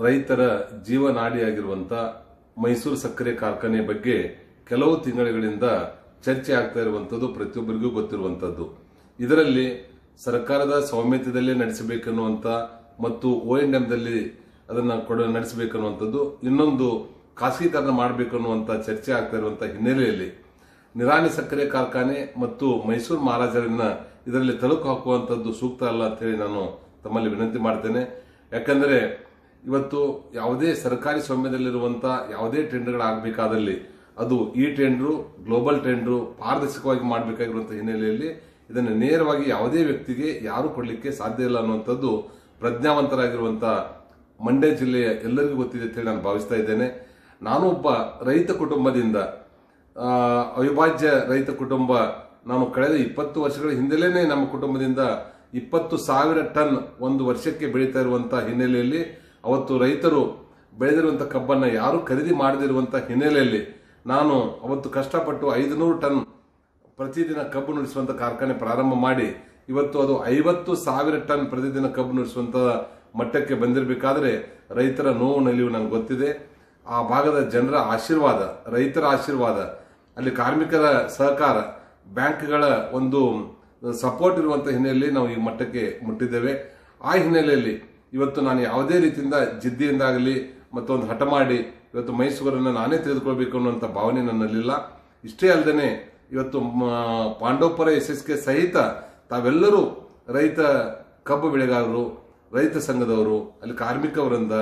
ರೈತರ ಜೀವನಾಡಿಯಾಗಿರುವಂತ ಮೈಸೂರು ಸಕ್ಕರೆ ಕಾರ್ಖಾನೆ ಬಗ್ಗೆ ಕೆಲವು ತಿಂಗಳುಗಳಿಂದ ಚರ್ಚೆ ಆಗ್ತಾ ಇರುವಂತದ್ದು ಪ್ರತಿಯೊಬ್ಬರಿಗೂ ಗೊತ್ತಿರುವಂತದ್ದು ಇದರಲ್ಲಿ ಸರ್ಕಾರದ ಸೌಮ್ಯತೆಯಲ್ಲೇ ನಡೆಸಬೇಕನ್ನುವಂತ ಮತ್ತು ಓ ಎನ್ ಎಂದಲ್ಲಿ ಅದನ್ನ ಕೊಡ ನಡೆಸಬೇಕನ್ನುವಂಥದ್ದು ಇನ್ನೊಂದು ಖಾಸಗೀಕರಣ ಮಾಡಬೇಕನ್ನುವಂತ ಚರ್ಚೆ ಆಗ್ತಾ ಇರುವಂತಹ ಹಿನ್ನೆಲೆಯಲ್ಲಿ ನಿರಾಣಿ ಸಕ್ಕರೆ ಕಾರ್ಖಾನೆ ಮತ್ತು ಮೈಸೂರು ಮಹಾರಾಜರನ್ನ ಇದರಲ್ಲಿ ತಳುಕು ಹಾಕುವಂಥದ್ದು ಸೂಕ್ತ ಅಲ್ಲ ಅಂತ ಹೇಳಿ ನಾನು ತಮ್ಮಲ್ಲಿ ವಿನಂತಿ ಮಾಡ್ತೇನೆ ಯಾಕಂದ್ರೆ ಇವತ್ತು ಯಾವುದೇ ಸರ್ಕಾರಿ ಸ್ವಾಮ್ಯದಲ್ಲಿರುವಂತ ಯಾವುದೇ ಟೆಂಡರ್ಗಳಾಗಬೇಕಾದಲ್ಲಿ ಅದು ಈ ಟೆಂಡ್ರು ಗ್ಲೋಬಲ್ ಟೆಂಡ್ರು ಪಾರದರ್ಶಕವಾಗಿ ಮಾಡಬೇಕಾಗಿರುವಂತಹ ಹಿನ್ನೆಲೆಯಲ್ಲಿ ಇದನ್ನು ನೇರವಾಗಿ ಯಾವುದೇ ವ್ಯಕ್ತಿಗೆ ಯಾರು ಕೊಡಲಿಕ್ಕೆ ಸಾಧ್ಯ ಇಲ್ಲ ಅನ್ನುವಂಥದ್ದು ಪ್ರಜ್ಞಾವಂತರಾಗಿರುವಂತಹ ಮಂಡ್ಯ ಜಿಲ್ಲೆಯ ಎಲ್ಲರಿಗೂ ಗೊತ್ತಿದೆ ಅಂತ ಹೇಳಿ ನಾನು ಭಾವಿಸ್ತಾ ಇದ್ದೇನೆ ನಾನು ಒಬ್ಬ ರೈತ ಕುಟುಂಬದಿಂದ ಆ, ಅವಿಭಾಜ್ಯ ರೈತ ಕುಟುಂಬ ನಾನು ಕಳೆದ ಇಪ್ಪತ್ತು ವರ್ಷಗಳ ಹಿಂದೆಲೇನೆ ನಮ್ಮ ಕುಟುಂಬದಿಂದ ಇಪ್ಪತ್ತು ಸಾವಿರ ಟನ್ ಒಂದು ವರ್ಷಕ್ಕೆ ಬೆಳೀತಾ ಇರುವಂತಹ ಹಿನ್ನೆಲೆಯಲ್ಲಿ ಅವತ್ತು ರೈತರು ಬೆಳೆದಿರುವಂತಹ ಕಬ್ಬನ್ನ ಯಾರು ಖರೀದಿ ಮಾಡದಿರುವಂತಹ ಹಿನ್ನೆಲೆಯಲ್ಲಿ ನಾನು ಅವತ್ತು ಕಷ್ಟಪಟ್ಟು ಐದುನೂರು ಟನ್ ಪ್ರತಿದಿನ ಕಬ್ಬು ನುಡಿಸುವಂತ ಕಾರ್ಖಾನೆ ಪ್ರಾರಂಭ ಮಾಡಿ ಇವತ್ತು ಅದು ಐವತ್ತು ಸಾವಿರ ಟನ್ ಪ್ರತಿದಿನ ಕಬ್ಬು ನುಡಿಸುವಂತ ಮಟ್ಟಕ್ಕೆ ಬಂದಿರಬೇಕಾದ್ರೆ ರೈತರ ನೋವು ನಲಿವು ನಂಗೆ ಗೊತ್ತಿದೆ ಆ ಭಾಗದ ಜನರ ಆಶೀರ್ವಾದ ರೈತರ ಆಶೀರ್ವಾದ ಅಲ್ಲಿ ಕಾರ್ಮಿಕರ ಸಹಕಾರ ಬ್ಯಾಂಕ್ಗಳ ಒಂದು ಸಪೋರ್ಟ್ ಇರುವಂತಹ ಹಿನ್ನೆಲೆಯಲ್ಲಿ ನಾವು ಈ ಮಟ್ಟಕ್ಕೆ ಮುಟ್ಟಿದ್ದೇವೆ ಆ ಹಿನ್ನೆಲೆಯಲ್ಲಿ ಇವತ್ತು ನಾನು ಯಾವುದೇ ರೀತಿಯಿಂದ ಜಿದ್ದಿಯಿಂದಾಗಲಿ ಮತ್ತೊಂದು ಹಠ ಮಾಡಿ ಇವತ್ತು ಮೈಸೂರನ್ನು ನಾನೇ ತೆಗೆದುಕೊಳ್ಬೇಕು ಅನ್ನುವಂಥ ಭಾವನೆ ನನ್ನಲ್ಲಿಲ್ಲ ಇಷ್ಟೇ ಅಲ್ಲದೆ ಇವತ್ತು ಮ- ಪಾಂಡವಪುರ ಎಸ್ ಎಸ್ ಕೆ ಸಹಿತ ತಾವೆಲ್ಲರೂ ರೈತ ಕಬ್ಬು ಬೆಳೆಗಾರರು ರೈತ ಸಂಘದವರು ಅಲ್ಲಿ ಕಾರ್ಮಿಕ ವೃಂದ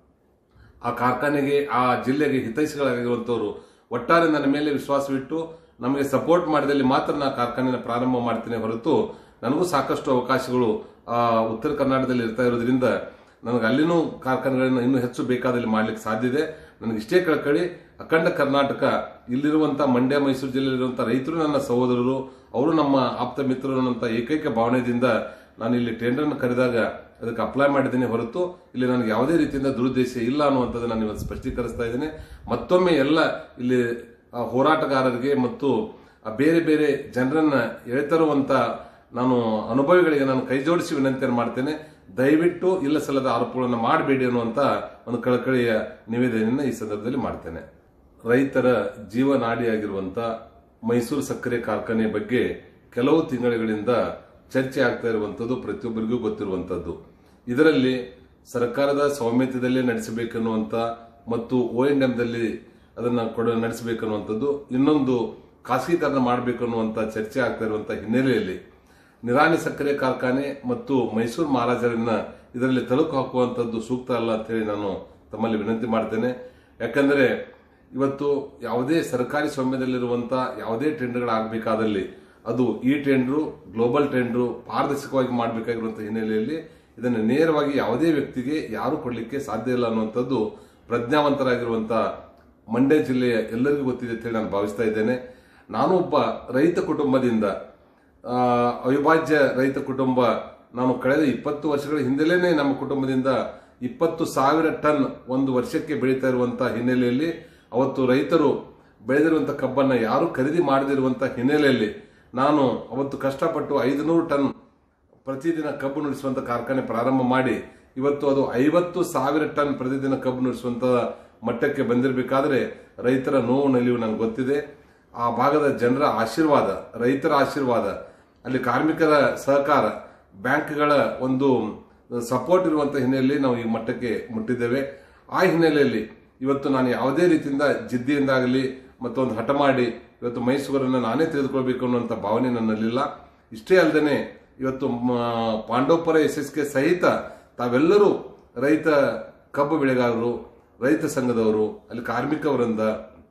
ಆ ಕಾರ್ಖಾನೆಗೆ ಆ ಜಿಲ್ಲೆಗೆ ಹಿತೈಷಿಗಳಾಗಿರುವಂತವರು ಒಟ್ಟಾರೆ ನನ್ನ ಮೇಲೆ ವಿಶ್ವಾಸವಿಟ್ಟು ನಮಗೆ ಸಪೋರ್ಟ್ ಮಾಡಿದಲ್ಲಿ ಮಾತ್ರ ನಾ ಕಾರ್ಖಾನೆನ ಪ್ರಾರಂಭ ಮಾಡ್ತೇನೆ ಹೊರತು ನನಗೂ ಸಾಕಷ್ಟು ಅವಕಾಶಗಳು ಆ, ಉತ್ತರ ಕರ್ನಾಟಕದಲ್ಲಿ ಇರ್ತಾ ಇರೋದ್ರಿಂದ ನನಗೆ ಅಲ್ಲಿನೂ ಕಾರ್ಖಾನೆಗಳನ್ನ ಇನ್ನೂ ಹೆಚ್ಚು ಬೇಕಾದಲ್ಲಿ ಮಾಡ್ಲಿಕ್ಕೆ ಸಾಧ್ಯ ಇದೆ ನನಗೆ ಇಷ್ಟೇ ಕಳ್ಕಳಿ ಅಖಂಡ ಕರ್ನಾಟಕ ಇಲ್ಲಿರುವಂತ ಮಂಡ್ಯ ಮೈಸೂರು ಜಿಲ್ಲೆಯಲ್ಲಿರುವಂತ ರೈತರು ನನ್ನ ಸಹೋದರರು ಅವರು ನಮ್ಮ ಆಪ್ತ ಮಿತ್ರರು ಅನ್ನೋಂಥ ಏಕೈಕ ಭಾವನೆಯಿಂದ ನಾನು ಇಲ್ಲಿ ಟೆಂಡರ್ನ ಕರೆದಾಗ ಅದಕ್ಕೆ ಅಪ್ಲೈ ಮಾಡಿದ್ದೇನೆ ಹೊರತು ಇಲ್ಲಿ ನನಗೆ ಯಾವುದೇ ರೀತಿಯಿಂದ ದುರುದ್ದೇಶ ಇಲ್ಲ ಅನ್ನುವಂಥದ್ದು ನಾನು ಇವತ್ತು ಸ್ಪಷ್ಟೀಕರಿಸ್ತಾ ಇದ್ದೇನೆ ಮತ್ತೊಮ್ಮೆ ಎಲ್ಲ ಇಲ್ಲಿ ಆ, ಹೋರಾಟಗಾರರಿಗೆ ಮತ್ತು ಆ ಬೇರೆ ಬೇರೆ ಜನರನ್ನ ಎಳೆತರುವಂತ ನಾನು ಅನುಭವಿಗಳಿಗೆ ನಾನು ಕೈ ಜೋಡಿಸಿ ವಿನಂತಿಯನ್ನು ಮಾಡ್ತೇನೆ ದಯವಿಟ್ಟು ಇಲ್ಲ ಸಲ್ಲದ ಆರೋಪಗಳನ್ನು ಮಾಡಬೇಡಿ ಅನ್ನುವಂತ ಒಂದು ಕಳಕಳಿಯ ನಿವೇದನೆಯನ್ನು ಈ ಸಂದರ್ಭದಲ್ಲಿ ಮಾಡ್ತೇನೆ ರೈತರ ಜೀವನಾಡಿಯಾಗಿರುವಂತ ಮೈಸೂರು ಸಕ್ಕರೆ ಕಾರ್ಖಾನೆ ಬಗ್ಗೆ ಕೆಲವು ತಿಂಗಳುಗಳಿಂದ ಚರ್ಚೆ ಆಗ್ತಾ ಇರುವಂತದ್ದು ಪ್ರತಿಯೊಬ್ಬರಿಗೂ ಗೊತ್ತಿರುವಂತದ್ದು ಇದರಲ್ಲಿ ಸರ್ಕಾರದ ಸೌಮ್ಯತೆಯಲ್ಲೇ ನಡೆಸಬೇಕನ್ನುವಂತ ಮತ್ತು ಓ ಎನ್ ಎಂದಲ್ಲಿ ಅದನ್ನ ಕೊಡ ನಡೆಸಬೇಕನ್ನುವಂಥದ್ದು ಇನ್ನೊಂದು ಖಾಸಗೀಕರಣ ಮಾಡಬೇಕನ್ನುವಂತ ಚರ್ಚೆ ಆಗ್ತಾ ಇರುವಂತಹ ಹಿನ್ನೆಲೆಯಲ್ಲಿ ನಿರಾಣಿ ಸಕ್ಕರೆ ಕಾರ್ಖಾನೆ ಮತ್ತು ಮೈಸೂರು ಮಹಾರಾಜರನ್ನ ಇದರಲ್ಲಿ ತಳುಕು ಹಾಕುವಂಥದ್ದು ಸೂಕ್ತ ಅಲ್ಲ ಅಂತ ಹೇಳಿ ನಾನು ತಮ್ಮಲ್ಲಿ ವಿನಂತಿ ಮಾಡ್ತೇನೆ ಯಾಕಂದ್ರೆ ಇವತ್ತು ಯಾವುದೇ ಸರ್ಕಾರಿ ಸ್ವಾಮ್ಯದಲ್ಲಿರುವಂತ ಯಾವುದೇ ಟೆಂಡರ್ಗಳಾಗಬೇಕಾದಲ್ಲಿ ಅದು ಈ ಟೆಂಡ್ರು ಗ್ಲೋಬಲ್ ಟೆಂಡ್ರು ಪಾರದರ್ಶಕವಾಗಿ ಮಾಡಬೇಕಾಗಿರುವಂತಹ ಹಿನ್ನೆಲೆಯಲ್ಲಿ ಇದನ್ನು ನೇರವಾಗಿ ಯಾವುದೇ ವ್ಯಕ್ತಿಗೆ ಯಾರು ಕೊಡಲಿಕ್ಕೆ ಸಾಧ್ಯ ಇಲ್ಲ ಅನ್ನುವಂಥದ್ದು ಪ್ರಜ್ಞಾವಂತರಾಗಿರುವಂತಹ ಮಂಡ್ಯ ಜಿಲ್ಲೆಯ ಎಲ್ಲರಿಗೂ ಗೊತ್ತಿದೆ ಅಂತ ಹೇಳಿ ನಾನು ಭಾವಿಸ್ತಾ ಇದ್ದೇನೆ ನಾನು ಒಬ್ಬ ರೈತ ಕುಟುಂಬದಿಂದ ಆ, ಅವಿಭಾಜ್ಯ ರೈತ ಕುಟುಂಬ ನಾನು ಕಳೆದ ಇಪ್ಪತ್ತು ವರ್ಷಗಳ ಹಿಂದೆಲೇನೆ ನಮ್ಮ ಕುಟುಂಬದಿಂದ ಇಪ್ಪತ್ತು ಸಾವಿರ ಟನ್ ಒಂದು ವರ್ಷಕ್ಕೆ ಬೆಳೀತಾ ಇರುವಂತಹ ಹಿನ್ನೆಲೆಯಲ್ಲಿ ಅವತ್ತು ರೈತರು ಬೆಳೆದಿರುವಂತಹ ಕಬ್ಬನ್ನ ಯಾರು ಖರೀದಿ ಮಾಡದಿರುವಂತಹ ಹಿನ್ನೆಲೆಯಲ್ಲಿ ನಾನು ಅವತ್ತು ಕಷ್ಟಪಟ್ಟು ಐದುನೂರು ಟನ್ ಪ್ರತಿದಿನ ಕಬ್ಬು ನುಡಿಸುವಂತ ಕಾರ್ಖಾನೆ ಪ್ರಾರಂಭ ಮಾಡಿ ಇವತ್ತು ಅದು ಐವತ್ತು ಸಾವಿರ ಟನ್ ಪ್ರತಿದಿನ ಕಬ್ಬು ನುಡಿಸುವಂತ ಮಟ್ಟಕ್ಕೆ ಬಂದಿರಬೇಕಾದ್ರೆ ರೈತರ ನೋವು ನಲಿವು ನಂಗೆ ಗೊತ್ತಿದೆ ಆ ಭಾಗದ ಜನರ ಆಶೀರ್ವಾದ ರೈತರ ಆಶೀರ್ವಾದ ಅಲ್ಲಿ ಕಾರ್ಮಿಕರ ಸಹಕಾರ ಬ್ಯಾಂಕ್ಗಳ ಒಂದು ಸಪೋರ್ಟ್ ಇರುವಂತಹ ಹಿನ್ನೆಲೆಯಲ್ಲಿ ನಾವು ಈ ಮಟ್ಟಕ್ಕೆ ಮುಟ್ಟಿದ್ದೇವೆ ಆ ಹಿನ್ನೆಲೆಯಲ್ಲಿ ಇವತ್ತು ನಾನು ಯಾವುದೇ ರೀತಿಯಿಂದ ಜಿದ್ದಿಯಿಂದಾಗಲಿ ಮತ್ತೊಂದು ಹಠ ಮಾಡಿ ಇವತ್ತು ಮೈಸೂರನ್ನು ನಾನೇ ತೆಗೆದುಕೊಳ್ಬೇಕು ಅನ್ನುವಂಥ ಭಾವನೆ ನನ್ನಲ್ಲಿಲ್ಲ ಇಷ್ಟೇ ಅಲ್ಲದೆ ಇವತ್ತು ಮ- ಪಾಂಡವಪುರ ಎಸ್ ಎಸ್ ಕೆ ಸಹಿತ ತಾವೆಲ್ಲರೂ ರೈತ ಕಬ್ಬು ಬೆಳೆಗಾರರು ರೈತ ಸಂಘದವರು ಅಲ್ಲಿ ಕಾರ್ಮಿಕ ವೃಂದ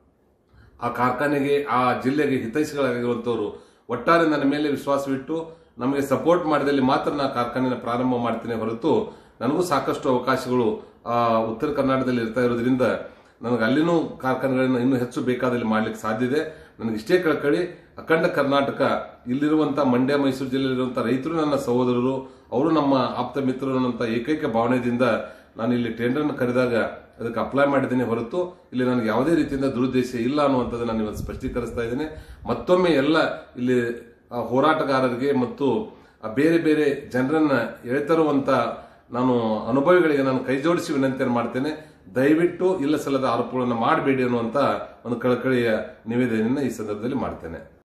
ಆ ಕಾರ್ಖಾನೆಗೆ ಆ ಜಿಲ್ಲೆಗೆ ಹಿತೈಷಿಗಳಾಗಿರುವಂತವರು ಒಟ್ಟಾರೆ ನನ್ನ ಮೇಲೆ ವಿಶ್ವಾಸವಿಟ್ಟು ನಮಗೆ ಸಪೋರ್ಟ್ ಮಾಡಿದಲ್ಲಿ ಮಾತ್ರ ನಾ ಕಾರ್ಖಾನೆನ ಪ್ರಾರಂಭ ಮಾಡ್ತೇನೆ ಹೊರತು ನನಗೂ ಸಾಕಷ್ಟು ಅವಕಾಶಗಳು ಆ, ಉತ್ತರ ಕರ್ನಾಟಕದಲ್ಲಿ ಇರ್ತಾ ಇರೋದ್ರಿಂದ ನನಗೆ ಅಲ್ಲಿನೂ ಕಾರ್ಖಾನೆಗಳನ್ನ ಇನ್ನೂ ಹೆಚ್ಚು ಬೇಕಾದಲ್ಲಿ ಮಾಡ್ಲಿಕ್ಕೆ ಸಾಧ್ಯ ಇದೆ ನನಗೆ ಇಷ್ಟೇ ಕಳ್ಕಳಿ ಅಖಂಡ ಕರ್ನಾಟಕ ಇಲ್ಲಿರುವಂತ ಮಂಡ್ಯ ಮೈಸೂರು ಜಿಲ್ಲೆಯಲ್ಲಿರುವಂತ ರೈತರು ನನ್ನ ಸಹೋದರರು ಅವರು ನಮ್ಮ ಆಪ್ತ ಮಿತ್ರರು ಅನ್ನೋಂಥ ಏಕೈಕ ಭಾವನೆಯಿಂದ ನಾನು ಇಲ್ಲಿ ಟೆಂಡರ್ನ ಕರೆದಾಗ ಅದಕ್ಕೆ ಅಪ್ಲೈ ಮಾಡಿದ್ದೇನೆ ಹೊರತು ಇಲ್ಲಿ ನನಗೆ ಯಾವುದೇ ರೀತಿಯಿಂದ ದುರುದ್ದೇಶ ಇಲ್ಲ ಅನ್ನುವಂಥದ್ದು ನಾನು ಇವತ್ತು ಸ್ಪಷ್ಟೀಕರಿಸ್ತಾ ಇದ್ದೇನೆ ಮತ್ತೊಮ್ಮೆ ಎಲ್ಲ ಇಲ್ಲಿ ಆ, ಹೋರಾಟಗಾರರಿಗೆ ಮತ್ತು ಆ ಬೇರೆ ಬೇರೆ ಜನರನ್ನ ಎಳೆತರುವಂತ ನಾನು ಅನುಭವಿಗಳಿಗೆ ನಾನು ಕೈ ಜೋಡಿಸಿ ವಿನಂತಿಯನ್ನು ಮಾಡ್ತೇನೆ ದಯವಿಟ್ಟು ಇಲ್ಲ ಸಲ್ಲದ ಆರೋಪಗಳನ್ನು ಮಾಡಬೇಡಿ ಅನ್ನುವಂತ ಒಂದು ಕಳಕಳಿಯ ನಿವೇದನೆಯನ್ನು ಈ ಸಂದರ್ಭದಲ್ಲಿ ಮಾಡ್ತೇನೆ